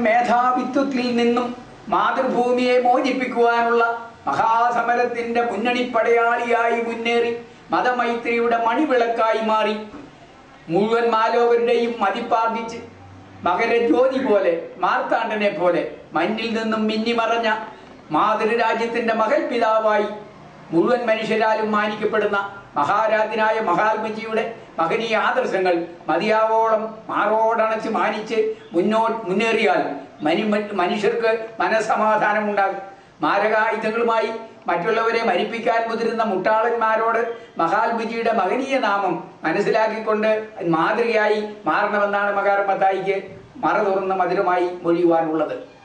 മേധാവിത്വത്തിൽ നിന്നും മാതൃഭൂമിയെ മോചിപ്പിക്കുവാനുള്ള മഹാസമരത്തിന്റെ മുന്നണിപ്പടയാളിയായി മുന്നേറി മതമൈത്രിയുടെ മണിവിളക്കായി മാറി മുഴുവൻ മാലോകരുടെയും മതിപ്പാർജിച്ച് മകരജ്യോതി പോലെ മാർത്താണ്ഡനെ പോലെ മഞ്ഞിൽ നിന്നും മിന്നിമറഞ്ഞ മാതൃരാജ്യത്തിന്റെ മകൾ പിതാവായി മുഴുവൻ മനുഷ്യരാലും മാനിക്കപ്പെടുന്ന മഹാരാജനായ മഹാത്മജിയുടെ മഹനീയ ആദർശങ്ങൾ മതിയാവോളം മാറോടണച്ച് മാനിച്ച് മുന്നോട്ട് മുന്നേറിയാൽ മനു മനുഷ്യർക്ക് മനസമാധാനം ഉണ്ടാകും മാരകായുധങ്ങളുമായി മറ്റുള്ളവരെ മരിപ്പിക്കാൻ മുതിരുന്ന മുട്ടാളന്മാരോട് മഹാത്മജിയുടെ മഹനീയ നാമം മനസ്സിലാക്കിക്കൊണ്ട് മാതൃകയായി മാറണമെന്നാണ് മകാർ മത്തായിക്ക് മറ തുറന്ന മധുരമായി മൊഴിയുവാനുള്ളത്